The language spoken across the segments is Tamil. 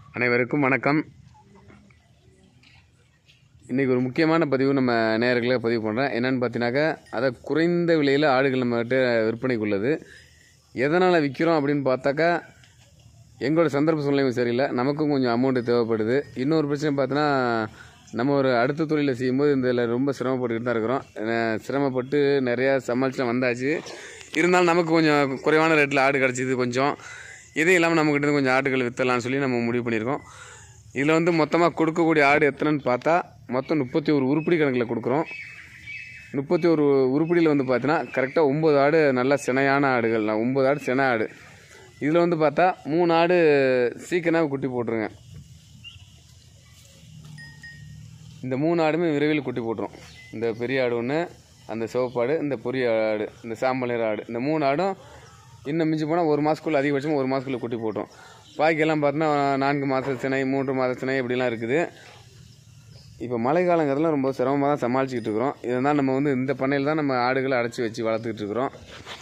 அனைவருக்கும் வணக்கம் இன்றைக்கி ஒரு முக்கியமான பதிவு நம்ம நேயர்களுக்கு பதிவு பண்ணுறேன் என்னென்னு பார்த்தீங்கன்னாக்கா அதை குறைந்த விலையில் ஆடுகள் நம்மகிட்ட விற்பனைக்கு உள்ளது எதனால் விற்கிறோம் அப்படின்னு பார்த்தாக்கா எங்களோட சந்தர்ப்ப சூழ்நிலையும் சரியில்லை நமக்கும் கொஞ்சம் அமௌண்ட்டு தேவைப்படுது இன்னொரு பிரச்சனை பார்த்தோன்னா நம்ம ஒரு அடுத்த தொழிலை செய்யும்போது இதில் ரொம்ப சிரமப்பட்டுக்கிட்டு தான் இருக்கிறோம் அஹ் சிரமப்பட்டு நிறையா சமாளிச்சு வந்தாச்சு இருந்தாலும் நமக்கு கொஞ்சம் குறைவான ரேட்டில் ஆடு கிடச்சிது கொஞ்சம் இது இல்லாமல் நம்மக்கிட்ட இருந்து கொஞ்சம் ஆடுகள் விற்றலாம்னு சொல்லி நம்ம முடிவு பண்ணியிருக்கோம் இதில் வந்து மொத்தமாக கொடுக்கக்கூடிய ஆடு எத்தனைன்னு பார்த்தா மொத்தம் முப்பத்தி ஒரு உருப்படி கணக்கில் கொடுக்குறோம் முப்பத்தி ஒரு உருப்படியில் வந்து பார்த்தீங்கன்னா கரெக்டாக ஒம்பது ஆடு நல்லா சினையான ஆடுகள் நான் ஒம்பது ஆடு சினை ஆடு இதில் வந்து பார்த்தா மூணு ஆடு சீக்கிரமாக குட்டி போட்டுருங்க இந்த மூணு ஆடுமே விரைவில் குட்டி போட்டுரும் இந்த பெரிய ஆடு ஒன்று அந்த சிவப்பாடு இந்த பொரிய ஆடு இந்த சாம்பல் நிற ஆடு இந்த மூணு ஆடும் இன்னும் மிஞ்சி போனால் ஒரு மாதத்துக்குள்ள அதிகபட்சம் ஒரு மாதத்துக்குள்ள குட்டி போட்டுரும் பாக்கியெல்லாம் பார்த்தோன்னா நான்கு மாத சினை மூன்று மாத சினை இப்படிலாம் இருக்குது இப்போ மழை காலங்கிறதுலாம் ரொம்ப சிரமமாக தான் சமாளிச்சுக்கிட்டு இருக்கிறோம் இதனால் நம்ம வந்து இந்த பண்ணையில் தான் நம்ம ஆடுகளை அடைச்சி வச்சு வளர்த்துக்கிட்டு இருக்கிறோம்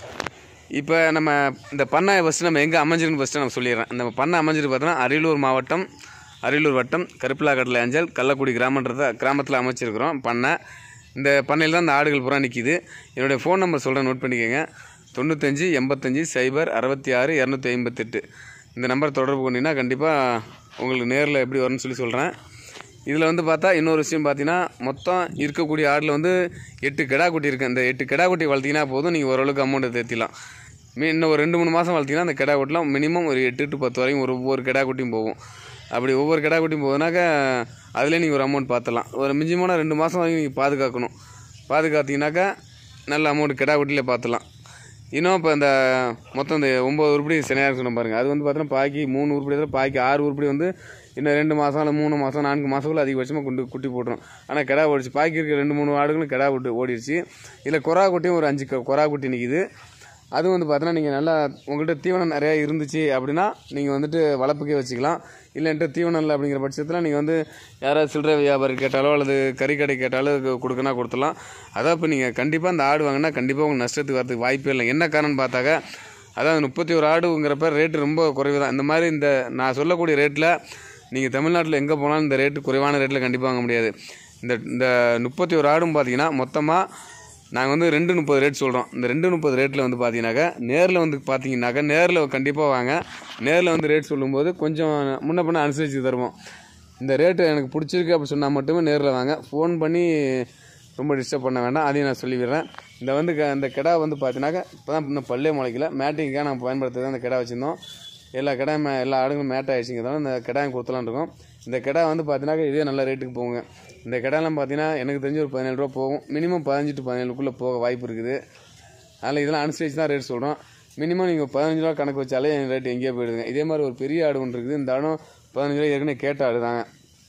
இப்போ நம்ம இந்த பண்ணை ஃபஸ்ட்டு நம்ம எங்கே அமைஞ்சிருன்னு ஃபஸ்ட்டு நம்ம சொல்லிடுறேன் இந்த பண்ணை அமைஞ்சிட்டு பார்த்தோன்னா அரியலூர் மாவட்டம் அரியலூர் வட்டம் கருப்பிலாக்கடலை அஞ்சல் கள்ளக்குடி கிராமன்றத கிராமத்தில் அமைச்சிருக்கிறோம் பண்ணை இந்த பண்ணையில் தான் இந்த ஆடுகள் புறா நிற்கிது என்னுடைய ஃபோன் நம்பர் சொல்கிறேன் நோட் பண்ணிக்கோங்க தொண்ணூத்தஞ்சு எண்பத்தஞ்சு சைபர் அறுபத்தி ஆறு இரநூத்தி ஐம்பத்தெட்டு இந்த நம்பர் தொடர்பு கொண்டீங்கன்னா கண்டிப்பாக உங்களுக்கு நேரில் எப்படி வரும்னு சொல்லி சொல்கிறேன் இதில் வந்து பார்த்தா இன்னொரு விஷயம் பார்த்தீங்கன்னா மொத்தம் இருக்கக்கூடிய ஆடில் வந்து எட்டு கிடா குட்டி இருக்குது அந்த எட்டு கிடா குட்டி வளர்த்தீங்கன்னா போதும் நீங்கள் ஓரளவுக்கு அமௌண்ட்டை தேர்த்திலாம் மீ இன்னும் ஒரு ரெண்டு மூணு மாதம் வளர்த்தீங்கன்னா அந்த கிடா குட்டிலாம் மினிமம் ஒரு எட்டு டு பத்து வரைக்கும் ஒரு ஒவ்வொரு கிடா குட்டியும் போகும் அப்படி ஒவ்வொரு கிடா குட்டியும் போகுதுனாக்கா அதிலே நீங்கள் ஒரு அமௌண்ட் பார்த்துலாம் ஒரு மிஞ்சிமான ரெண்டு மாதம் வரைக்கும் நீங்கள் பாதுகாக்கணும் பாதுகாத்தீங்கன்னாக்கா நல்ல அமௌண்ட் கிடா குட்டியில் பார்த்துலாம் இன்னும் இப்போ இந்த மொத்தம் இந்த ஒம்பது உருப்படி சினையாக சொன்ன பாருங்கள் அது வந்து பார்த்தீங்கன்னா பாக்கி மூணு உருப்படி தான் பாக்கி ஆறு உருப்படி வந்து இன்னும் ரெண்டு மாதம் இல்லை மூணு மாதம் நான்கு மாதக்குள்ள அதிகபட்சமாக கொண்டு குட்டி போட்டுரும் ஆனால் கிடா ஓடிச்சு பாக்கி இருக்க ரெண்டு மூணு ஆடுகளும் கிடா விட்டு ஓடிடுச்சு இதில் கொரா குட்டியும் ஒரு அஞ்சு க- கொரா குட்டி நிற்கிது அதுவும் வந்து பார்த்தீங்கன்னா நீங்கள் நல்லா உங்கள்கிட்ட தீவனம் நிறையா இருந்துச்சு அப்படின்னா நீங்கள் வந்துட்டு வளர்ப்புக்கே வச்சுக்கலாம் இல்லைன்ட்டு தீவனம் இல்லை அப்படிங்கிற பட்சத்தில் நீங்கள் வந்து யாராவது சில்லறை வியாபாரி கேட்டாலோ அல்லது கறிக்கடை கேட்டாலோ கு- கொடுக்கனா கொடுத்துலாம் அதான் இப்போ நீங்கள் கண்டிப்பாக அந்த ஆடு வாங்கினா கண்டிப்பாக உங்களுக்கு நஷ்டத்துக்கு வரதுக்கு வாய்ப்பே இல்லை என்ன காரணம்னு பார்த்தாக்க அதாவது முப்பத்தி ஒரு ஆடுங்கிறப்ப ரேட்டு ரொம்ப குறைவு தான் இந்த மாதிரி இந்த நான் சொல்லக்கூடிய ரேட்டில் நீங்கள் தமிழ்நாட்டில் எங்கே போனாலும் இந்த ரேட்டு குறைவான ரேட்டில் கண்டிப்பாக வாங்க முடியாது இந்த இந்த முப்பத்தி ஒரு ஆடும் பார்த்தீங்கன்னா மொத்தமாக நாங்கள் வந்து ரெண்டு முப்பது ரேட் சொல்கிறோம் இந்த ரெண்டு முப்பது ரேட்டில் வந்து பார்த்தீங்கன்னாக்கா நேரில் வந்து பார்த்தீங்கன்னாக்கா நேரில் கண்டிப்பாக வாங்க நேரில் வந்து ரேட் சொல்லும்போது கொஞ்சம் முன்ன பின்ன அனுசரித்து தருவோம் இந்த ரேட்டு எனக்கு பிடிச்சிருக்கு அப்படி சொன்னால் மட்டுமே நேரில் வாங்க ஃபோன் பண்ணி ரொம்ப டிஸ்டர்ப் பண்ண வேண்டாம் அதையும் நான் சொல்லிவிடுறேன் இந்த வந்து க- இந்த கிடா வந்து பார்த்தீங்கன்னாக்கா இப்போ தான் இன்னும் பல்லே முளைக்கல மேட்டிங்காக நான் பயன்படுத்துறது அந்த கிடா வச்சுருந்தோம் எல்லா கிடாயும் மே- எல்லா ஆடுகளும் மேட் ஆயிடுச்சுங்கிறதால இந்த கிடாயும் கொடுத்துலான்னு இருக்கோம் இந்த கிடா வந்து பார்த்தீங்கன்னாக்கா இதே நல்ல ரேட்டுக்கு போகுங்க இந்த கிடாலாம் பார்த்தீங்கன்னா எனக்கு தெரிஞ்சு ஒரு பதினேழு ரூபா போகும் மினிமம் பதினஞ்சு டு பதினேழுக்குள்ளே போக வாய்ப்பு இருக்குது அதனால் இதெல்லாம் அனுசரித்து தான் ரேட் சொல்கிறோம் மினிமம் நீங்கள் பதினஞ்சு ரூபா கணக்கு வச்சாலே என் ரேட் எங்கேயோ போயிடுதுங்க இதே மாதிரி ஒரு பெரிய ஆடு ஒன்று இருக்குது இந்த ஆடும் பதினஞ்சு ரூபா ஏற்கனவே கேட்ட ஆடு தாங்க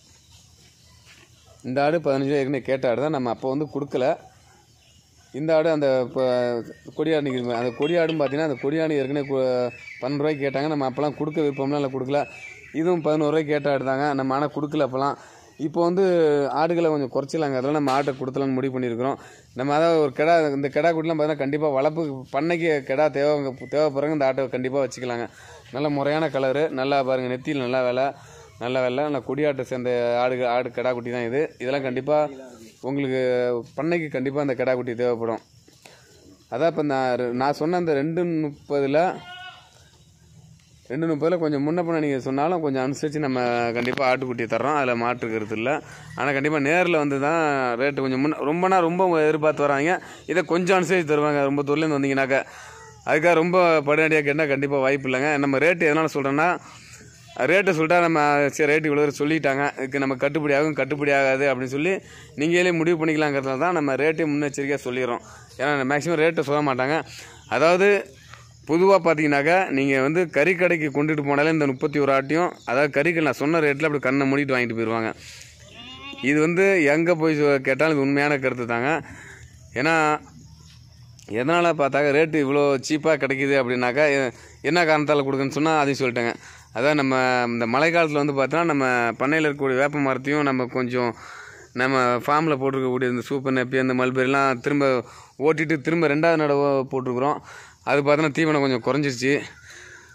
இந்த ஆடு பதினஞ்சு ரூபா ஏற்கனவே கேட்ட ஆடு தான் நம்ம அப்போ வந்து கொடுக்கல இந்த ஆடு அந்த இப்போ கொடியாடு நிற்கிது அந்த கொடியாடும் பார்த்தீங்கன்னா அந்த கொடியாடு ஏற்கனவே கு- பன்னெண்டு ரூபாய்க்கு கேட்டாங்க நம்ம அப்போலாம் கொடுக்க விருப்பம்லாம் இல்லை கொடுக்கல இதுவும் பதினோரு ரூபாய்க்கு கேட்ட ஆடு தாங்க நம்ம ஆனால் கொடுக்கல அப்போலாம் இப்போ வந்து ஆடுகளை கொஞ்சம் குறைச்சிலாங்க அதெல்லாம் நம்ம ஆட்டை கொடுத்தலாம்னு முடிவு பண்ணியிருக்கிறோம் நம்ம அதாவது ஒரு கிடா இந்த கிடா குட்டிலாம் பார்த்தீங்கன்னா கண்டிப்பாக வளர்ப்பு பண்ணைக்கு கிடா தேவை தேவைப்படுறங்க இந்த ஆட்டை கண்டிப்பாக வச்சுக்கலாங்க நல்ல முறையான கலரு நல்லா பாருங்கள் நெத்தியில் நல்லா வேலை நல்ல வேலை நல்ல கொடியாட்டை சேர்ந்த ஆடு ஆடு கிடா குட்டி தான் இது இதெல்லாம் கண்டிப்பாக உங்களுக்கு பண்ணைக்கு கண்டிப்பாக அந்த கிடா குட்டி தேவைப்படும் அதான் இப்போ நான் ரெ- நான் சொன்ன அந்த ரெண்டு முப்பதில் ரெண்டு முப்பதில் கொஞ்சம் முன்ன பின்ன நீங்கள் சொன்னாலும் கொஞ்சம் அனுசரித்து நம்ம கண்டிப்பாக ஆட்டுக்குட்டி தர்றோம் அதில் மாற்றுக்கிறது இல்லை ஆனால் கண்டிப்பாக நேரில் வந்து தான் ரேட்டு கொஞ்சம் முன்ன ரொம்பனா ரொம்ப எதிர்பார்த்து வராங்க இதை கொஞ்சம் அனுசரித்து தருவாங்க ரொம்ப தூரலேருந்து வந்தீங்கன்னாக்கா அதுக்காக ரொம்ப படுநடியாக கேட்டால் கண்டிப்பாக வாய்ப்பு இல்லைங்க நம்ம ரேட்டு எதனால் சொல்கிறேன்னா ரேட்டை சொல்லிட்டா நம்ம சரி ரேட்டு இவ்வளோ சொல்லிட்டாங்க இதுக்கு நம்ம கட்டுப்படி ஆகும் கட்டுப்படி ஆகாது அப்படின்னு சொல்லி நீங்களே முடிவு பண்ணிக்கலாங்கிறதுல தான் நம்ம ரேட்டை முன்னெச்சரிக்கையாக சொல்லிடுறோம் ஏன்னா மேக்ஸிமம் ரேட்டை சொல்ல மாட்டாங்க அதாவது பொதுவாக பார்த்தீங்கன்னாக்கா நீங்கள் வந்து கறிக்கடைக்கு கொண்டுட்டு போனாலே இந்த முப்பத்தி ஒரு ஆட்டையும் அதாவது கறிக்கடை நான் சொன்ன ரேட்டில் அப்படி கண்ணை மூடிட்டு வாங்கிட்டு போயிடுவாங்க இது வந்து எங்கே போய் சொ- கேட்டாலும் இது உண்மையான கருத்து தாங்க ஏன்னா எதனால் பார்த்தாக்க ரேட்டு இவ்வளோ சீப்பாக கிடைக்குது அப்படின்னாக்கா எ- என்ன காரணத்தால் கொடுக்குன்னு சொன்னால் அதையும் சொல்லிட்டேங்க அதான் நம்ம இந்த மழை காலத்தில் வந்து பார்த்தோன்னா நம்ம பண்ணையில் இருக்கக்கூடிய வேப்ப மரத்தையும் நம்ம கொஞ்சம் நம்ம ஃபார்மில் போட்டிருக்கக்கூடிய இந்த சூப்பர் நெப்பி அந்த மல்பெரிலாம் திரும்ப ஓட்டிட்டு திரும்ப ரெண்டாவது நடவை போட்டிருக்குறோம் அது பார்த்தோன்னா தீவனம் கொஞ்சம் குறைஞ்சிருச்சு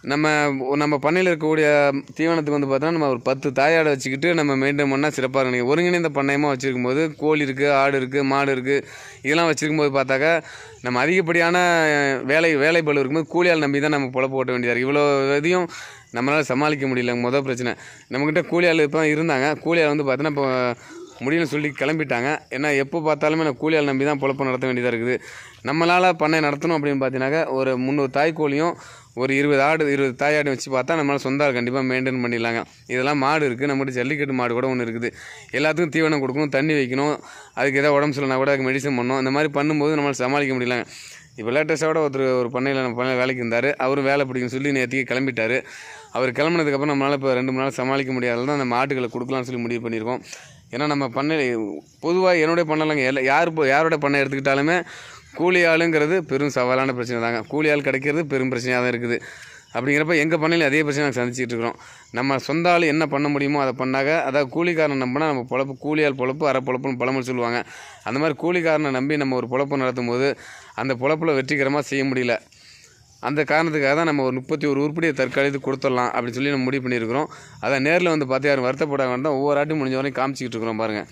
நம்ம நம்ம பண்ணையில் இருக்கக்கூடிய தீவனத்துக்கு வந்து பார்த்தோன்னா நம்ம ஒரு பத்து தாயாடை வச்சுக்கிட்டு நம்ம மெயின்டைன் பண்ணால் சிறப்பாக இருக்கும் நீங்கள் ஒருங்கிணைந்த பண்ணையமாக வச்சுருக்கும் போது கோழி இருக்குது ஆடு இருக்குது மாடு இருக்குது இதெல்லாம் வச்சுருக்கும் போது பார்த்தாக்கா நம்ம அதிகப்படியான அஹ், வேலை வேலை பளு இருக்கும்போது கூலியால் நம்பி தான் நம்ம பொழப்பு ஓட்ட வேண்டியதாக இருக்குது இவ்வளோ இதையும் நம்மளால் சமாளிக்க முடியல மொதல் பிரச்சனை நம்மக்கிட்ட கூலியாள் இப்போ இருந்தாங்க கூலியாள் வந்து பார்த்தோன்னா இப்போ முடியும்னு சொல்லி கிளம்பிட்டாங்க ஏன்னா எப்போ பார்த்தாலுமே நான் கூலியால் நம்பி தான் பொழப்பு நடத்த வேண்டியதாக இருக்குது நம்மளால் பண்ணை நடத்தணும் அப்படின்னு பார்த்தீங்கன்னாக்கா ஒரு முந்நூறு தாய்க்கோழியும் ஒரு இருபது ஆடு இருபது தாயாடு வச்சு பார்த்தா நம்மளால் சொந்த ஆள் கண்டிப்பாக மெயின்டைன் பண்ணிடலாங்க இதெல்லாம் மாடு இருக்குது நம்மகிட்ட ஜல்லிக்கட்டு மாடு கூட ஒன்று இருக்குது எல்லாத்துக்கும் தீவனம் கொடுக்கணும் தண்ணி வைக்கணும் அதுக்கு ஏதாவது உடம்பு சரியில்லைனா கூட அதுக்கு மெடிசன் பண்ணணும் இந்த மாதிரி பண்ணும்போது நம்மளால் சமாளிக்க முடியலங்க இப்போ லேட்டஸ்ட்டோட ஒருத்தர் ஒரு பண்ணையில் நம்ம பண்ணையில் வேலைக்கு இருந்தார் அவரும் வேலை பிடிக்கும்னு சொல்லி நேற்றுக்கு கிளம்பிட்டார் அவர் கிளம்புனதுக்கப்புறம் நம்மளால் இப்போ ரெண்டு மூணு நாள் சமாளிக்க முடியாதது தான் நம்ம ஆட்டுகளை கொடுக்கலாம்னு சொல்லி முடிவு பண்ணியிருக்கோம் ஏன்னா நம்ம பண்ணை பொதுவாக என்னுடைய பண்ணலைங்க எல்லா யார் இப்போ யாரோட பண்ணை எடுத்துக்கிட்டாலுமே கூலி ஆளுங்கிறது பெரும் சவாலான பிரச்சனை தாங்க கூலி ஆள் கிடைக்கிறது பெரும் பிரச்சனையாக தான் இருக்குது அப்படிங்கிறப்ப எங்கள் பண்ணையில் அதே பிரச்சனை நாங்கள் சந்திச்சிட்டு இருக்கிறோம் நம்ம சொந்த ஆள் என்ன பண்ண முடியுமோ அதை பண்ணாக்க அதாவது கூலிக்காரனை நம்பினா நம்ம பொழப்பு கூலியால் பொழப்பு அரை பொழப்புன்னு பழமொழி சொல்லுவாங்க அந்த மாதிரி கூலிக்காரனை நம்பி நம்ம ஒரு பொழப்பு நடத்தும் போது அந்த பொழப்பில் வெற்றிகரமாக செய்ய முடியல அந்த காரணத்துக்காக தான் நம்ம ஒரு முப்பத்தி ஒரு உருப்படியை தற்காலிகத்துக்கு கொடுத்துடலாம் அப்படின்னு சொல்லி நம்ம முடிவு பண்ணியிருக்கிறோம் அதை நேரில் வந்து பார்த்து யாரும் வருத்தப்பட வேண்டாம் ஒவ்வொரு ஆட்டும் முடிஞ்ச வரையும் காமிச்சிக்கிட்டு இருக்கிறோம் பாருங்கள்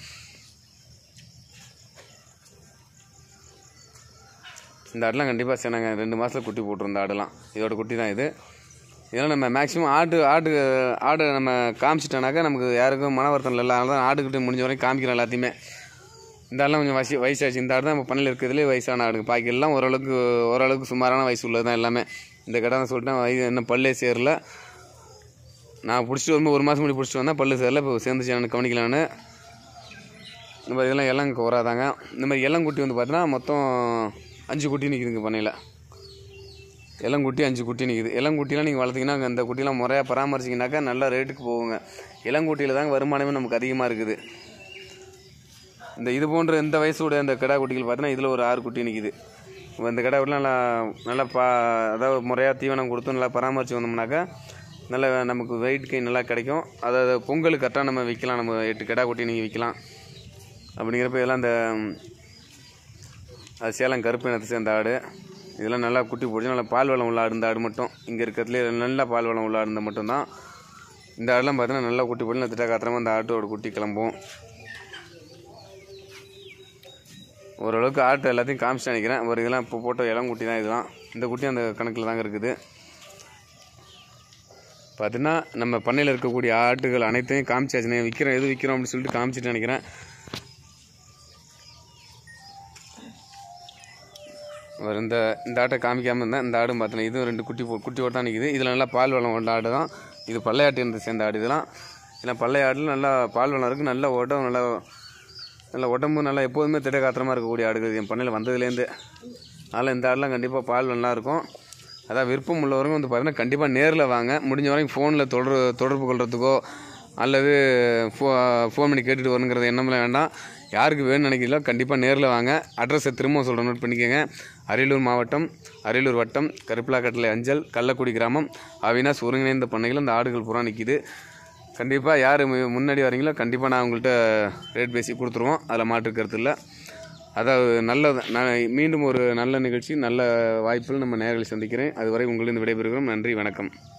இந்த ஆடுலாம் கண்டிப்பாக சேனாங்க ரெண்டு மாதத்தில் குட்டி போட்டிருந்த ஆடுலாம் இதோட குட்டி தான் இது இதெல்லாம் நம்ம மேக்ஸிமம் ஆடு ஆடு ஆடு நம்ம காமிச்சிட்டோனாக்கா நமக்கு யாருக்கும் மன வருத்தம் இல்லை அதனால தான் ஆடுக்கிட்ட முடிஞ்ச வரைக்கும் காமிக்கிறோம் எல்லாத்தையுமே இந்த ஆடுலாம் கொஞ்சம் வயசு வயசாச்சு இந்த ஆடு தான் நம்ம பண்ணையில் இருக்கிறதுலே வயசான ஆடு பாக்கி எல்லாம் ஓரளவுக்கு ஓரளவுக்கு சுமாரான வயசு உள்ளது தான் எல்லாமே இந்த கடை தான் சொல்லிட்டேன் வயசு இன்னும் பல்லே சேரல நான் பிடிச்சிட்டு வரும்போது ஒரு மாதம் முடி பிடிச்சிட்டு வந்தேன் பல்லு சேரல இப்போ சேர்ந்துச்சு எனக்கு கவனிக்கலான்னு இந்த மாதிரி இதெல்லாம் இளங்க வராதாங்க இந்த மாதிரி இளங்குட்டி வந்து பார்த்தீங்கன்னா மொத்தம் அஞ்சு குட்டி நிற்குதுங்க பண்ணையில் இளங்குட்டி அஞ்சு குட்டி நிற்குது இளங்குட்டிலாம் நீங்கள் வளர்த்தீங்கன்னா அந்த குட்டிலாம் முறையாக பராமரிச்சிங்கனாக்கா நல்ல ரேட்டுக்கு போகுங்க இளங்குட்டியில் தாங்க வருமானமே நமக்கு அதிகமாக இருக்குது இந்த இது போன்ற இந்த வயசோட இந்த கிடா குட்டிகள் பார்த்தீங்கன்னா இதில் ஒரு ஆறு குட்டி நிற்குது இப்போ இந்த கிடா குட்டிலாம் நல்லா நல்லா பா அதாவது முறையாக தீவனம் கொடுத்து நல்லா பராமரித்து வந்தோம்னாக்கா நல்ல நமக்கு வெயிட் கை நல்லா கிடைக்கும் அதாவது பொங்கல் கரெக்டாக நம்ம விற்கலாம் நம்ம எட்டு கிடா குட்டி நீங்கள் விற்கலாம் அப்படிங்கிறப்ப இதெல்லாம் இந்த அது சேலம் கருப்பு இனத்தை சேர்ந்த ஆடு இதெல்லாம் நல்லா குட்டி போட்டு நல்லா பால் வளம் உள்ள ஆடு இந்த ஆடு மட்டும் இங்கே இருக்கிறதுலே நல்லா பால் வளம் உள்ள ஆடு இருந்தால் மட்டும்தான் இந்த ஆடுலாம் பார்த்தீங்கன்னா நல்லா குட்டி போட்டு திட்ட காத்திரமா இந்த ஆட்டோட குட்டி கிளம்பும் ஓரளவுக்கு ஆட்டு எல்லாத்தையும் காமிச்சு நினைக்கிறேன் ஒரு இதெல்லாம் இப்போ போட்ட இளம் குட்டி தான் இதெல்லாம் இந்த குட்டி அந்த கணக்கில் தாங்க இருக்குது பார்த்தீங்கன்னா நம்ம பண்ணையில் இருக்கக்கூடிய ஆட்டுகள் அனைத்தையும் காமிச்சாச்சுனே விற்கிறோம் எது விற்கிறோம் அப்படின்னு சொல்லிட்டு காமிச்சிட்டு நினைக்கிறேன் ஒரு இந்த இந்த ஆட்டை காமிக்காமல் இருந்தேன் இந்த ஆடும் பார்த்தேன் இதுவும் ரெண்டு குட்டி போ குட்டியோட தான் நிற்குது இதில் நல்லா பால் வளம் உள்ள ஆடு தான் இது பள்ளையாட்டு இருந்து சேர்ந்த ஆடு இதெல்லாம் இதெல்லாம் பழைய ஆடில் நல்லா பால் வளம் இருக்குது நல்ல உடம்பு நல்லா நல்ல உடம்பு நல்லா எப்போதுமே திடகாத்திரமாக இருக்கக்கூடிய ஆடுகள் என் பண்ணையில் வந்ததுலேருந்து அதனால் இந்த ஆடெலாம் கண்டிப்பாக பால் நல்லா இருக்கும் அதான் விருப்பம் உள்ளவங்க வந்து பார்த்தீங்கன்னா கண்டிப்பாக நேரில் வாங்க முடிஞ்ச வரைக்கும் ஃபோனில் தொடர் தொடர்பு கொள்றதுக்கோ அல்லது ஃபோ ஃபோன் பண்ணி கேட்டுட்டு வரணுங்கிறது எண்ணம்லாம் வேண்டாம் யாருக்கு வேணும்னு நினைக்கிறீங்களோ கண்டிப்பாக நேரில் வாங்க அட்ரஸை திரும்ப சொல்கிறேன் நோட் பண்ணிக்கோங்க அரியலூர் மாவட்டம் அரியலூர் வட்டம் கருப்பிலாக்கட்டளை அஞ்சல் கள்ளக்குடி கிராமம் அவினாஸ் ஒருங்கிணைந்த பண்ணைகள் இந்த ஆடுகள் புறா நிற்கிது கண்டிப்பாக யார் மு- முன்னாடி வரீங்களோ கண்டிப்பாக நான் உங்கள்கிட்ட ரேட் பேசி கொடுத்துருவோம் அதில் மாற்றுக்கிறது இல்லை அதாவது நல்ல நான் மீண்டும் ஒரு நல்ல நிகழ்ச்சி நல்ல வாய்ப்பில் நம்ம நேர்களை சந்திக்கிறேன் அதுவரை உங்களிருந்து விடைபெறுகிறோம் நன்றி வணக்கம்